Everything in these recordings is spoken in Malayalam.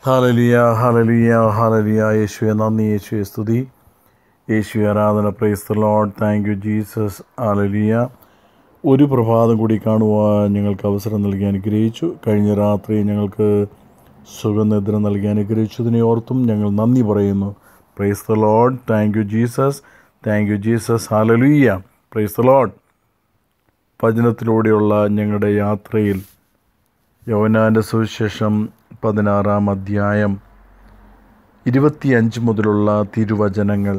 ഹാലലിയ ഹാലലിയ ഹാലലിയ യേശുവെ നന്ദി യേശുവെ സ്തുതി യേശുവെ ആരാധന praise lord thank you Jesus hallelujah ഒരു പ്രഭാതം കൂടി കാണുവാൻ ഞങ്ങൾക്ക് അവസരം നൽകി അനുഗ്രഹിച്ചു കഴിഞ്ഞ രാത്രി ഞങ്ങൾക്ക് സുഖനിദ്ര നൽകി അനുഗ്രഹിച്ചതിനെ ഓർത്തും ഞങ്ങൾ നന്ദി പറയുന്നു praise the lord thank you Jesus thank you Jesus hallelujah praise the lord ഭജനത്തിലൂടെയുള്ള ഞങ്ങളുടെ യാത്രയിൽ യവനാൻ്റെ സുവിശേഷം പതിനാറാം അധ്യായം ഇരുപത്തിയഞ്ച് മുതലുള്ള തിരുവചനങ്ങൾ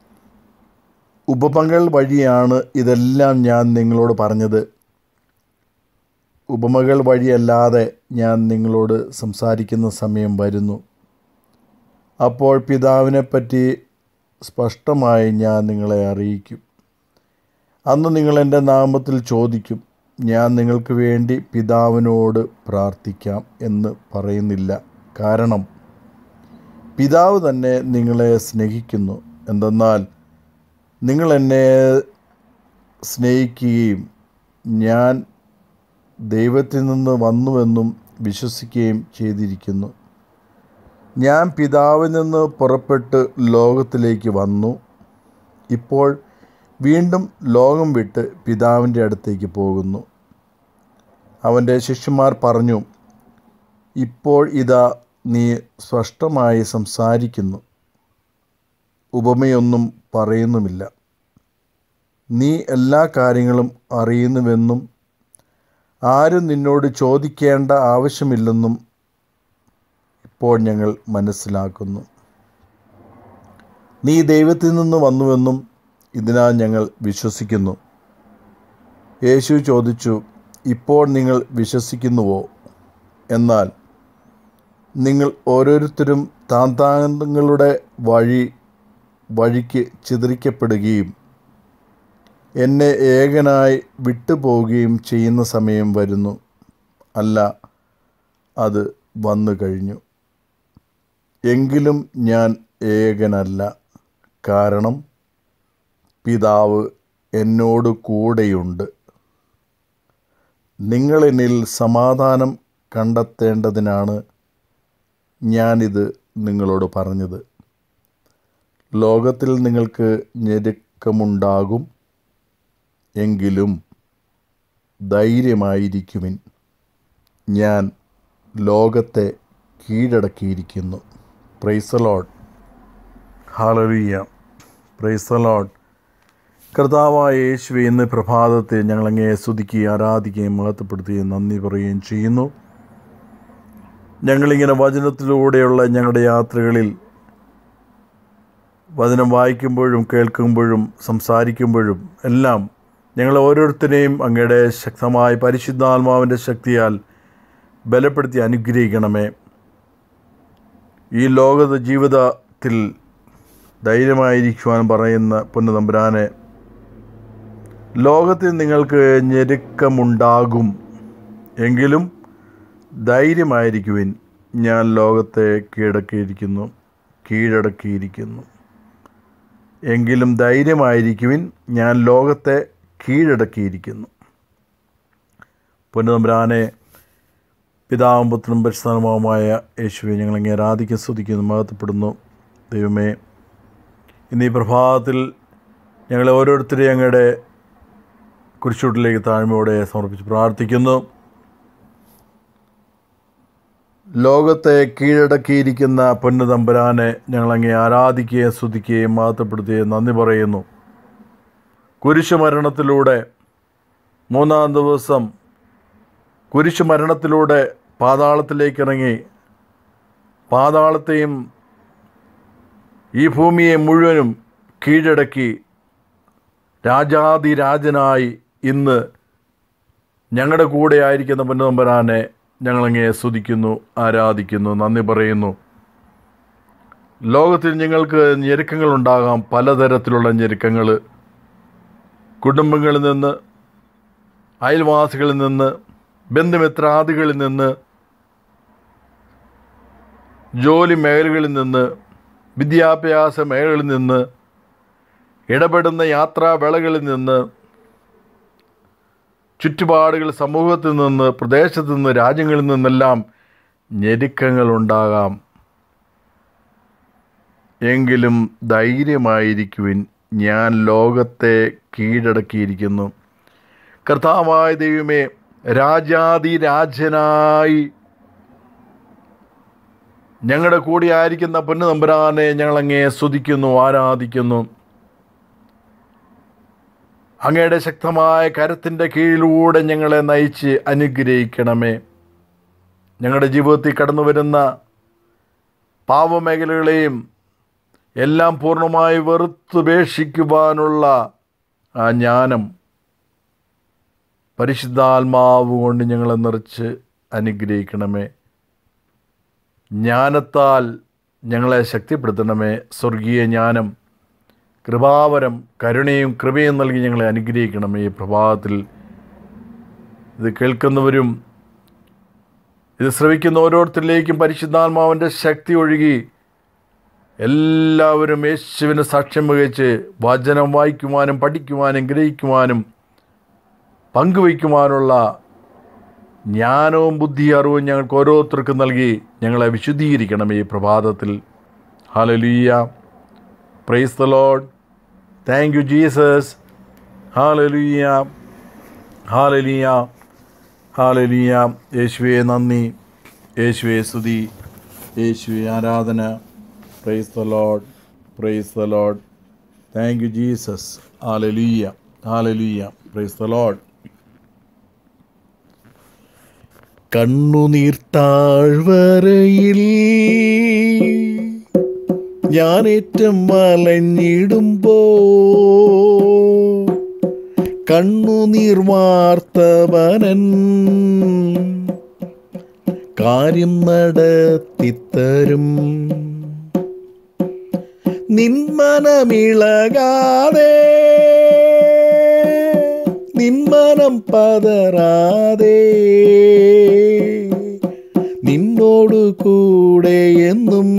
ഉപമകൾ വഴിയാണ് ഇതെല്ലാം ഞാൻ നിങ്ങളോട് പറഞ്ഞത് ഉപമകൾ വഴിയല്ലാതെ ഞാൻ നിങ്ങളോട് സംസാരിക്കുന്ന സമയം വരുന്നു അപ്പോൾ പിതാവിനെപ്പറ്റി സ്പഷ്ടമായി ഞാൻ നിങ്ങളെ അറിയിക്കും അന്ന് നിങ്ങൾ എൻ്റെ നാമത്തിൽ ചോദിക്കും ഞാൻ നിങ്ങൾക്ക് വേണ്ടി പിതാവിനോട് പ്രാർത്ഥിക്കാം എന്ന് പറയുന്നില്ല കാരണം പിതാവ് തന്നെ നിങ്ങളെ സ്നേഹിക്കുന്നു എന്തെന്നാൽ നിങ്ങൾ എന്നെ സ്നേഹിക്കുകയും ഞാൻ ദൈവത്തിൽ നിന്ന് വന്നുവെന്നും വിശ്വസിക്കുകയും ചെയ്തിരിക്കുന്നു ഞാൻ പിതാവിൽ നിന്ന് പുറപ്പെട്ട് ലോകത്തിലേക്ക് വന്നു ഇപ്പോൾ വീണ്ടും ലോകം വിട്ട് പിതാവിൻ്റെ അടുത്തേക്ക് പോകുന്നു അവൻ്റെ ശിഷ്യന്മാർ പറഞ്ഞു ഇപ്പോൾ ഇതാ നീ സ്പഷ്ടമായി സംസാരിക്കുന്നു ഉപമയൊന്നും പറയുന്നുമില്ല നീ എല്ലാ കാര്യങ്ങളും അറിയുന്നുവെന്നും ആരും നിന്നോട് ചോദിക്കേണ്ട ആവശ്യമില്ലെന്നും ഇപ്പോൾ ഞങ്ങൾ മനസ്സിലാക്കുന്നു നീ ദൈവത്തിൽ നിന്ന് വന്നുവെന്നും ഇതിനാൽ ഞങ്ങൾ വിശ്വസിക്കുന്നു യേശു ചോദിച്ചു ഇപ്പോൾ നിങ്ങൾ വിശ്വസിക്കുന്നുവോ എന്നാൽ നിങ്ങൾ ഓരോരുത്തരും താൻ താങ്കളുടെ വഴി വഴിക്ക് ചിതറിക്കപ്പെടുകയും എന്നെ ഏകനായി വിട്ടുപോവുകയും ചെയ്യുന്ന സമയം വരുന്നു അല്ല അത് വന്നു കഴിഞ്ഞു എങ്കിലും ഞാൻ ഏകനല്ല കാരണം പിതാവ് എന്നോട് കൂടെയുണ്ട് നിങ്ങളെന്നിൽ സമാധാനം കണ്ടെത്തേണ്ടതിനാണ് ഞാനിത് നിങ്ങളോട് പറഞ്ഞത് ലോകത്തിൽ നിങ്ങൾക്ക് ഞെരുക്കമുണ്ടാകും എങ്കിലും ധൈര്യമായിരിക്കുമിൻ ഞാൻ ലോകത്തെ കീഴടക്കിയിരിക്കുന്നു പ്രൈസലോഡ് ഹാലറിയ പ്രൈസലോഡ് കർത്താവായ യേശുവെ ഇന്ന് പ്രഭാതത്തെ ഞങ്ങളങ്ങേ സ്തുതിക്കുകയും ആരാധിക്കുകയും മഹത്വപ്പെടുത്തുകയും നന്ദി പറയുകയും ചെയ്യുന്നു ഞങ്ങളിങ്ങനെ വചനത്തിലൂടെയുള്ള ഞങ്ങളുടെ യാത്രകളിൽ വചനം വായിക്കുമ്പോഴും കേൾക്കുമ്പോഴും സംസാരിക്കുമ്പോഴും എല്ലാം ഞങ്ങൾ ഓരോരുത്തരെയും അങ്ങയുടെ ശക്തമായ പരിശുദ്ധാത്മാവിൻ്റെ ശക്തിയാൽ ബലപ്പെടുത്തി അനുഗ്രഹിക്കണമേ ഈ ലോക ജീവിതത്തിൽ ധൈര്യമായിരിക്കുവാൻ പറയുന്ന പൊന്നുതമ്പുരാനെ ലോകത്തിൽ നിങ്ങൾക്ക് ഞെരുക്കമുണ്ടാകും എങ്കിലും ധൈര്യമായിരിക്കുവിൻ ഞാൻ ലോകത്തെ കീഴടക്കിയിരിക്കുന്നു കീഴടക്കിയിരിക്കുന്നു എങ്കിലും ധൈര്യമായിരിക്കുവിൻ ഞാൻ ലോകത്തെ കീഴടക്കിയിരിക്കുന്നു പൊന്നുതമ്പുരാനെ പിതാവും പുത്രനും പരിസ്ഥാനവുമായ യേശുവെ ഞങ്ങളങ്ങെ ആരാധിക്കാൻ സ്തുതിക്കുന്നു മഹത്വപ്പെടുന്നു ദൈവമേ ഇന്ന് ഈ പ്രഭാതത്തിൽ ഞങ്ങളെ ഓരോരുത്തരെയും അങ്ങയുടെ കുരിശൂട്ടിലേക്ക് താഴ്മയോടെ സമർപ്പിച്ച് പ്രാർത്ഥിക്കുന്നു ലോകത്തെ കീഴടക്കിയിരിക്കുന്ന പൊന്നു തമ്പുരാനെ ഞങ്ങളങ്ങെ ആരാധിക്കുകയും സ്തുതിക്കുകയും മഹത്വപ്പെടുത്തുകയും നന്ദി പറയുന്നു കുരിശുമരണത്തിലൂടെ മൂന്നാം ദിവസം കുരിശുമരണത്തിലൂടെ പാതാളത്തിലേക്ക് ഇറങ്ങി പാതാളത്തെയും ഈ ഭൂമിയെ മുഴുവനും കീഴടക്കി രാജാതിരാജനായി ഇന്ന് ഞങ്ങളുടെ കൂടെ ആയിരിക്കുന്ന പൊന്നമ്പരാനെ ഞങ്ങളങ്ങേ സ്തുതിക്കുന്നു ആരാധിക്കുന്നു നന്ദി പറയുന്നു ലോകത്തിൽ ഞങ്ങൾക്ക് ഞെരുക്കങ്ങളുണ്ടാകാം പലതരത്തിലുള്ള ഞെരുക്കങ്ങൾ കുടുംബങ്ങളിൽ നിന്ന് അയൽവാസികളിൽ നിന്ന് ബന്ധുമിത്രാദികളിൽ നിന്ന് ജോലി മേഖലകളിൽ നിന്ന് വിദ്യാഭ്യാസ മേഖലകളിൽ നിന്ന് ഇടപെടുന്ന യാത്രാവേളകളിൽ നിന്ന് ചുറ്റുപാടുകൾ സമൂഹത്തിൽ നിന്ന് പ്രദേശത്തു നിന്ന് രാജ്യങ്ങളിൽ നിന്നെല്ലാം ഞെരുക്കങ്ങളുണ്ടാകാം എങ്കിലും ധൈര്യമായിരിക്കുവിൻ ഞാൻ ലോകത്തെ കീഴടക്കിയിരിക്കുന്നു കർത്താവായ ദൈവമേ രാജാതി രാജനായി ഞങ്ങളുടെ കൂടെ ആയിരിക്കുന്ന പൊന്നു തമ്പുരാനെ ഞങ്ങളങ്ങേ സ്തുതിക്കുന്നു ആരാധിക്കുന്നു അങ്ങയുടെ ശക്തമായ കരത്തിൻ്റെ കീഴിലൂടെ ഞങ്ങളെ നയിച്ച് അനുഗ്രഹിക്കണമേ ഞങ്ങളുടെ ജീവിതത്തിൽ കടന്നു വരുന്ന പാവമേഖലകളെയും എല്ലാം പൂർണ്ണമായി വെറുത്തുപേക്ഷിക്കുവാനുള്ള ആ ജ്ഞാനം പരിശുദ്ധാത്മാവ് കൊണ്ട് ഞങ്ങളെ നിറച്ച് അനുഗ്രഹിക്കണമേ ജ്ഞാനത്താൽ ഞങ്ങളെ ശക്തിപ്പെടുത്തണമേ സ്വർഗീയ ജ്ഞാനം കൃപാവരം കരുണയും കൃപയും നൽകി ഞങ്ങളെ അനുഗ്രഹിക്കണമേ ഈ പ്രഭാതത്തിൽ ഇത് കേൾക്കുന്നവരും ഇത് ശ്രവിക്കുന്ന ഓരോരുത്തരിലേക്കും പരിശുദ്ധാത്മാവിൻ്റെ ശക്തി ഒഴുകി എല്ലാവരും യേശുവിന് സാക്ഷ്യം വഹിച്ച് വചനം വായിക്കുവാനും പഠിക്കുവാനും ഗ്രഹിക്കുവാനും പങ്കുവയ്ക്കുവാനുള്ള ജ്ഞാനവും ബുദ്ധി അറിവും ഞങ്ങൾക്ക് ഓരോരുത്തർക്കും നൽകി ഞങ്ങളെ വിശുദ്ധീകരിക്കണം ഈ പ്രഭാതത്തിൽ hallelujah praise the lord thank you Jesus hallelujah hallelujah hallelujah യേശുവെ നന്ദി യേശുവെ സ്തുതി യേശുവെ ആരാധന praise the lord praise the lord thank you Jesus hallelujah hallelujah praise the lord കണ്ണുനീർത്താഴ്വരയിൽ ഞാനേറ്റം വലഞ്ഞിടുമ്പോ കണ്ണുനീർ വാർത്തവനൻ കാര്യം നടത്തിത്തരും നിന്മനമിളകാതെ നിന്മനം പതറാതെ നിന്നോടു കൂടെ എന്നും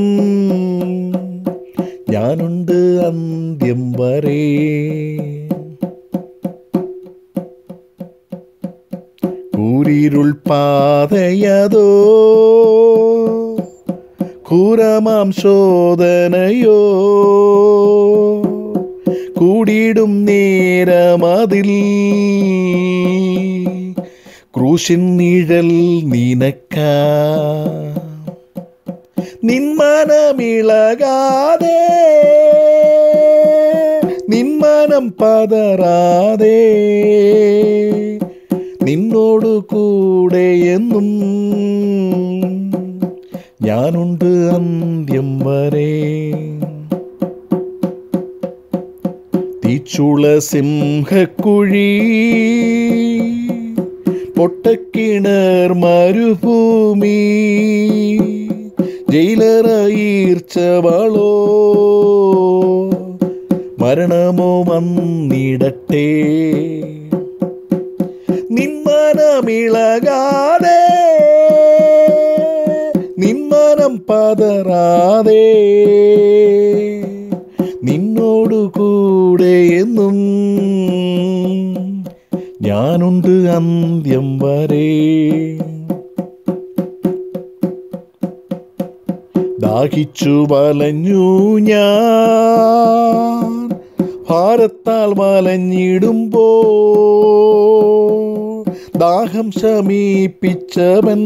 ഞാനുണ്ട് അന്ത്യം വരെ കൂരിരുൾ പാതയതോ ക്രൂരമാം ശോധനയോ കൂടിയിടും നേരമതിൽ ക്രൂശിൻ നിഴൽ നിനക്ക നിന്മനമിളകാതെ നിന്മനം പതറാതെ നിന്നോടു കൂടെ എന്നും ഞാനുണ്ട് അന്ത്യം വരെ തീച്ചുള സിംഹക്കുഴി പൊട്ടക്കിണർ മരുഭൂമി ജയിലറയീർച്ചവളോ മരണമോ വന്നിടട്ടെ നിന്മനമിളകാതെ നിന്മനം പതറാതെ നിന്നോടു കൂടെ എന്നും ഞാനുണ്ട് അന്ത്യം വരെ ദാഹിച്ചു വലഞ്ഞു ഞാൻ ഭാരത്താൽ വലഞ്ഞിടുമ്പോ ദാഹം ശമീപ്പിച്ചവൻ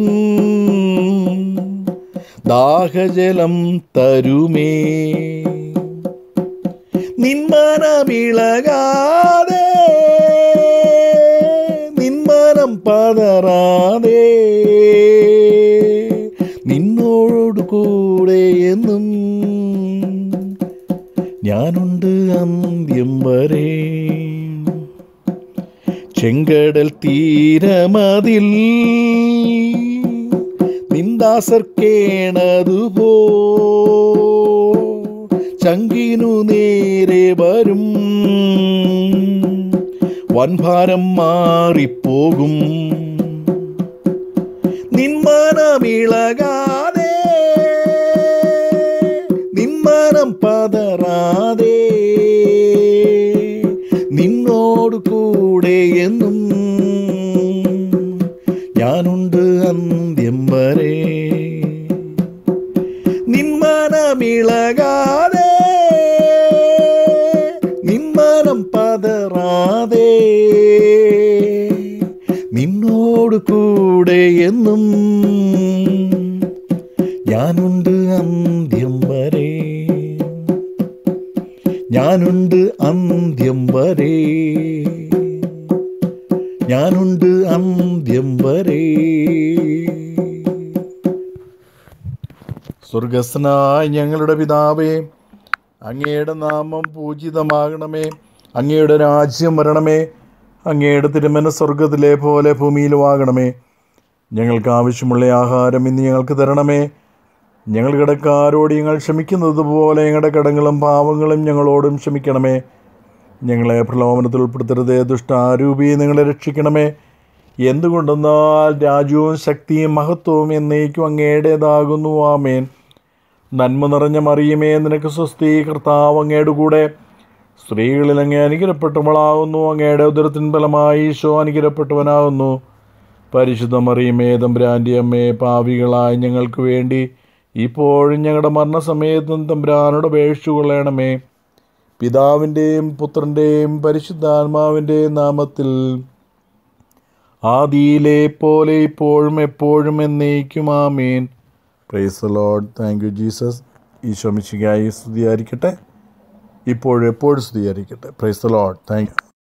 ദാഹജലം തരുമേ നിന്മനമിളകാതെ നിന്മനം പതറാതെ നിന്നോട് കൂടെ എന്നും ഞാനുണ്ട് അന്ത്യം വരെ ചെങ്കടൽ തീരമതിൽ നിന്ദാസർക്കേണതുപോ ചങ്കിനു നേരെ വരും വൻഭാരം മാറിപ്പോകും നിന്മനമിളകാതെ നിന്മനം പതറാതെ നിന്നോട് കൂടെ എന്നും ഞാനുണ്ട് അന്ത്യം വരെ നിന്മനമിളകാതെ ഇളകാതെ നിന്മനം പതറാതെ നിന്നോട് കൂടെ എന്നും ഞാനുണ്ട് അന്ത്യം വരെ ഞാനുണ്ട് അന്ത്യം വരെ ഞാനുണ്ട് അന്ത്യം വരെ സ്വർഗസ്നായ ഞങ്ങളുടെ പിതാവേ അങ്ങയുടെ നാമം പൂജിതമാകണമേ അങ്ങയുടെ രാജ്യം വരണമേ അങ്ങയുടെ തിരുമന സ്വർഗത്തിലെ പോലെ ഭൂമിയിലുമാകണമേ ഞങ്ങൾക്ക് ആവശ്യമുള്ള ആഹാരം ഇന്ന് ഞങ്ങൾക്ക് തരണമേ ഞങ്ങൾ കിടക്കാരോട് ഞങ്ങൾ ക്ഷമിക്കുന്നത് പോലെ ഞങ്ങളുടെ കടങ്ങളും പാവങ്ങളും ഞങ്ങളോടും ക്ഷമിക്കണമേ ഞങ്ങളെ പ്രലോഭനത്തിൽ ഉൾപ്പെടുത്തരുതേ ദുഷ്ടാരൂപി നിങ്ങളെ രക്ഷിക്കണമേ എന്തുകൊണ്ടെന്നാൽ രാജ്യവും ശക്തിയും മഹത്വവും എന്നേക്കും അങ്ങയുടേതാകുന്നു ആമേൻ നന്മ നിറഞ്ഞ മറിയമേ നിനക്ക് സ്വസ്തി കർത്താവ് അങ്ങയുടെ കൂടെ സ്ത്രീകളിൽ അങ്ങേ അനുഗ്രഹപ്പെട്ടവളാകുന്നു അങ്ങയുടെ ഉദരത്തിൻ ഫലമായി ഈശോ അനുഗ്രഹപ്പെട്ടവനാകുന്നു പരിശുദ്ധ മറിയമേ തമ്പുരാൻ്റെ അമ്മേ പാവികളായ ഞങ്ങൾക്ക് വേണ്ടി ഇപ്പോഴും ഞങ്ങളുടെ മരണസമയത്തും തമ്പുരാനോട് അപേക്ഷിച്ചു കൊള്ളണമേ പിതാവിൻ്റെയും പുത്രൻ്റെയും പരിശുദ്ധാത്മാവിൻ്റെയും നാമത്തിൽ ആദിയിലെ പോലെ ഇപ്പോഴും എപ്പോഴും എന്നേക്കും ആമേൻ praise lord thank you Jesus ഈശോ മിശികായി സ്തുതിയായിരിക്കട്ടെ ഇപ്പോഴും എപ്പോഴും സ്തുതിയായിരിക്കട്ടെ പ്രൈസ് ലോഡ് താങ്ക് യു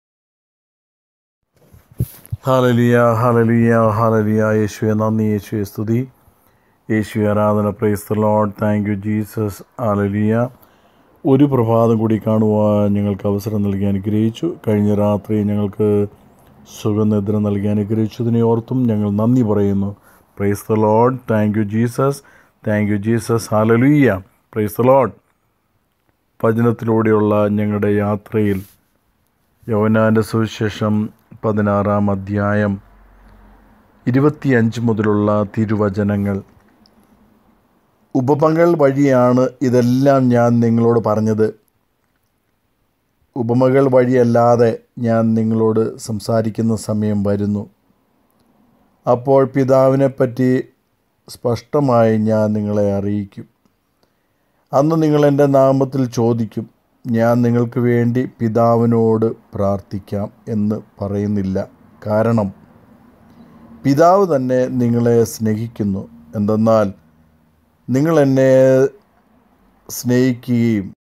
ഹാലലിയ ഹാലലിയ ഹാലലിയ യേശുവെ നന്ദി യേശുവെ സ്തുതി യേശു ആരാധന praise lord thank you Jesus hallelujah ഒരു പ്രഭാതം കൂടി കാണുവാൻ ഞങ്ങൾക്ക് അവസരം നൽകി അനുഗ്രഹിച്ചു കഴിഞ്ഞ രാത്രി ഞങ്ങൾക്ക് സുഖനിദ്ര നൽകി അനുഗ്രഹിച്ചതിനെ ഓർത്തും ഞങ്ങൾ നന്ദി പറയുന്നു praise the lord thank you Jesus thank you Jesus hallelujah praise the lord ഭജനത്തിലൂടെയുള്ള ഞങ്ങളുടെ യാത്രയിൽ യവനാൻ്റെ സുവിശേഷം പതിനാറാം അധ്യായം ഇരുപത്തിയഞ്ച് മുതലുള്ള തിരുവചനങ്ങൾ ഉപമകൾ വഴിയാണ് ഇതെല്ലാം ഞാൻ നിങ്ങളോട് പറഞ്ഞത് ഉപമകൾ വഴിയല്ലാതെ ഞാൻ നിങ്ങളോട് സംസാരിക്കുന്ന സമയം വരുന്നു അപ്പോൾ പിതാവിനെപ്പറ്റി സ്പഷ്ടമായി ഞാൻ നിങ്ങളെ അറിയിക്കും അന്ന് നിങ്ങൾ എൻ്റെ നാമത്തിൽ ചോദിക്കും ഞാൻ നിങ്ങൾക്ക് വേണ്ടി പിതാവിനോട് പ്രാർത്ഥിക്കാം എന്ന് പറയുന്നില്ല കാരണം പിതാവ് തന്നെ നിങ്ങളെ സ്നേഹിക്കുന്നു എന്തെന്നാൽ നിങ്ങൾ എന്നെ സ്നേഹിക്കുകയും